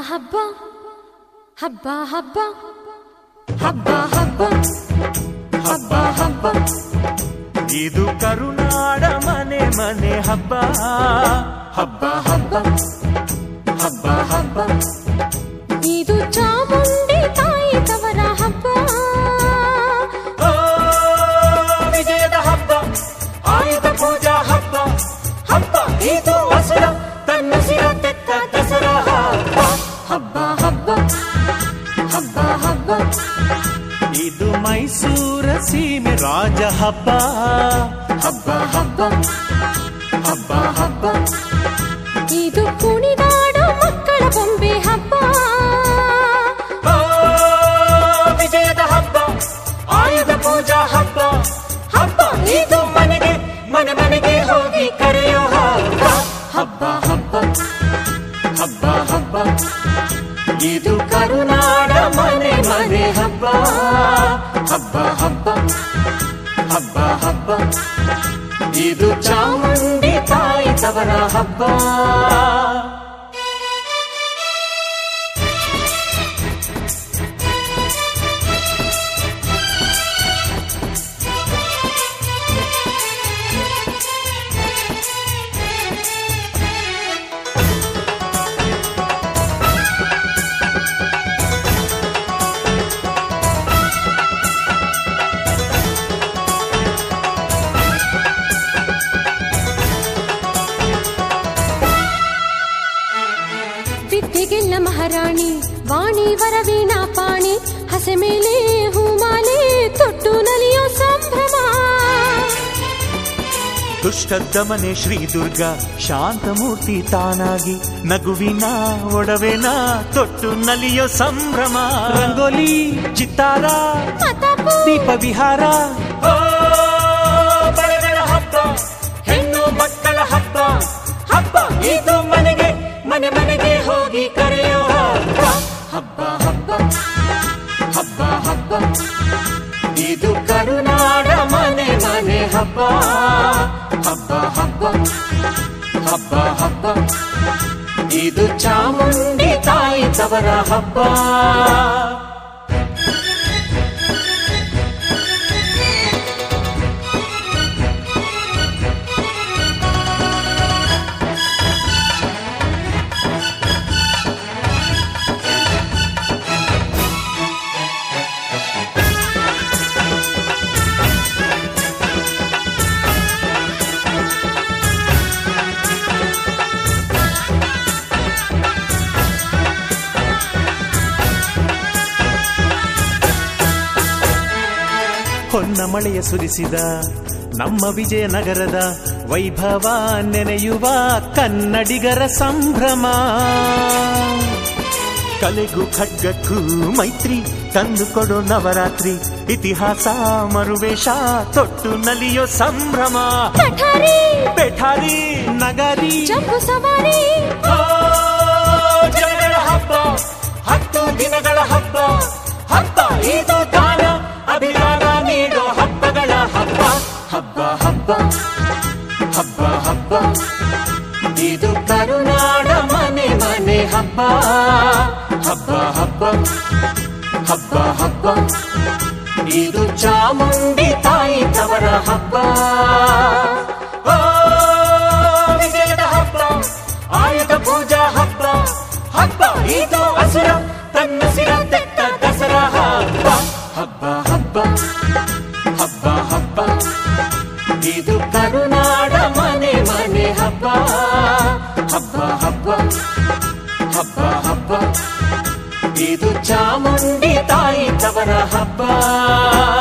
ಹಬ್ಬ ಹಬ್ಬ ಹಬ್ಬ ಹಬ್ಬ ಹಬ್ಬ ಹಬ್ಬ ಹಬ್ಬ ಇದು ಕರುನಾಡ ಮನೆ ಮನೆ ಹಬ್ಬ ಹಬ್ಬ ಹಬ್ಬ ಹಬ್ಬ ಹಬ್ಬ ಇದು ಚಾಮುಂಡಿ ತಾಯಿ ತವರ ಹಬ್ಬ ಓ, ವಿಜಯದ ಹಬ್ಬ ಆಯುಧ ಪೂಜಾ ಹಬ್ಬ ಹಬ್ಬ ಇದು ಹಸುರ ತನ್ನ ಸಿರ ತೆತ್ತ ದಸರಾ ಹಬ್ಬ ಹಬ್ಬ ಹಬ್ಬ ಹಬ್ಬ ಹಬ್ಬ ಇದು ಮೈಸೂರ ಸೀಮೆ ರಾಜ ಹಬ್ಬ ಹಬ್ಬ ಹಬ್ಬ ಹಬ್ಬ ಹಬ್ಬ ಇದು ಕುಣಿದಾಡೋ ಮಕ್ಕಳ ಬೊಂಬೆ ಹಬ್ಬ ಓ, ವಿಜಯದ ಹಬ್ಬ ಆಯುಧ ಪೂಜಾ ಹಬ್ಬ ಹಬ್ಬ ಇದು ಮನೆಗೆ ಮನೆ ಮನೆಗೆ ಹೋಗಿ ಕರೆಯೋ ಹಬ್ಬ ಹಬ್ಬ ಹಬ್ಬ ಹಬ್ಬ ಹಬ್ಬ ಇದು ಕರುನಾಡ ಮನೆ ಮನೆ ಹಬ್ಬ ಹಬ್ಬ ಹಬ್ಬ ಹಬ್ಬ ಹಬ್ಬ ಇದು ಚಾಮುಂಡಿ ತಾಯಿ ತವರ ಹಬ್ಬ ವಿದ್ಯೆಗೆಲ್ಲ ಮಹಾರಾಣಿ ವಾಣಿ ವರವೀಣಾ ಪಾಣಿ ಹಸೆ ಮೇಲೆ ಹೂಮಾಲೆ ತೊಟ್ಟು ನಲಿಯೋ ಸಂಭ್ರಮ ದುಷ್ಟ ದಮನೆ ಶ್ರೀ ದುರ್ಗಾ ಶಾಂತಮೂರ್ತಿ ತಾನಾಗಿ ನಗುವಿನ ಒಡವೆನ ತೊಟ್ಟು ನಲಿಯೋ ಸಂಭ್ರಮ ರಂಗೋಲಿ ಚಿತ್ತಾರ ಮತಾಪು ದೀಪ ವಿಹಾರ ಓ, ಬಳೆಗಳ ಹಬ್ಬ ಹೆಣ್ಣು ಮಕ್ಕಳ ಹಬ್ಬ ಹಬ್ಬ ಇದು ಮನೆಗೆ ಮನೆ ಮನೆಗೆ ಹೋಗಿ ಕರೆಯೋ ಹಬ್ಬ ಹಬ್ಬ ಹಬ್ಬ ಹಬ್ಬ ಹಬ್ಬ ಇದು ಕರುನಾಡ ಮನೆ ಮನೆ ಹಬ್ಬ ಹಬ್ಬ ಹಬ್ಬ ಹಬ್ಬ ಹಬ್ಬ ಇದು ಚಾಮುಂಡಿ ತಾಯಿ ತವರ ಹಬ್ಬ ಹೊನ್ನ ಮಳೆಯ ಸುರಿಸಿದ ನಮ್ಮ ವಿಜಯನಗರದ ವೈಭವ ನೆನೆಯುವ ಕನ್ನಡಿಗರ ಸಂಭ್ರಮ ಕಲೆಗೂ ಖಡ್ಗಕ್ಕೂ ಮೈತ್ರಿ ತಂದು ಕೊಡೋ ನವರಾತ್ರಿ ಇತಿಹಾಸ ಮರುವೇಷ ತೊಟ್ಟು ನಲಿಯೋ ಸಂಭ್ರಮ ಪಠಾರಿ ಪೆಠಾರಿ ನಗರಿ ಜಂಬು ಸವಾರಿ ಓ, ಜನಗಳ ಹಬ್ಬ ಹತ್ತು ದಿನಗಳ ಹಬ್ಬ ಹಬ್ಬ ಇದು ದಾನ ಅಭಿದಾನ ನೀಡೋ ಹಬ್ಬಗಳ ಹಬ್ಬ ಹಬ್ಬ ಹಬ್ಬ ಹಬ್ಬ ಹಬ್ಬ ಇದು ಕರುನಾಡ ಮನೆ ಮನೆ ಹಬ್ಬ ಹಬ್ಬ ಹಬ್ಬ ಹಬ್ಬ ಹಬ್ಬ ಇದು ಚಾಮುಂಡಿ ತಾಯಿ ತವರ ಹಬ್ಬ ಓ, ವಿಜಯದ ಹಬ್ಬ ಆಯುಧ ಪೂಜಾ ಹಬ್ಬ ಹಬ್ಬ ಇದು ಹಸುರ ತನ್ನ ಸಿರ ತೆತ್ತ ದಸರಾ ಹಬ್ಬ ಹಬ್ಬ ಹಬ್ಬ ಹಬ್ಬ ಹಬ್ಬ ಇದು ಕರುನಾಡ ಮನೆ ಮನೆ ಹಬ್ಬ ಹಬ್ಬ ಹಬ್ಬ ಹಬ್ಬ ಹಬ್ಬ ಇದು ಚಾಮುಂಡಿ ತಾಯಿ ತವರ ಹಬ್ಬ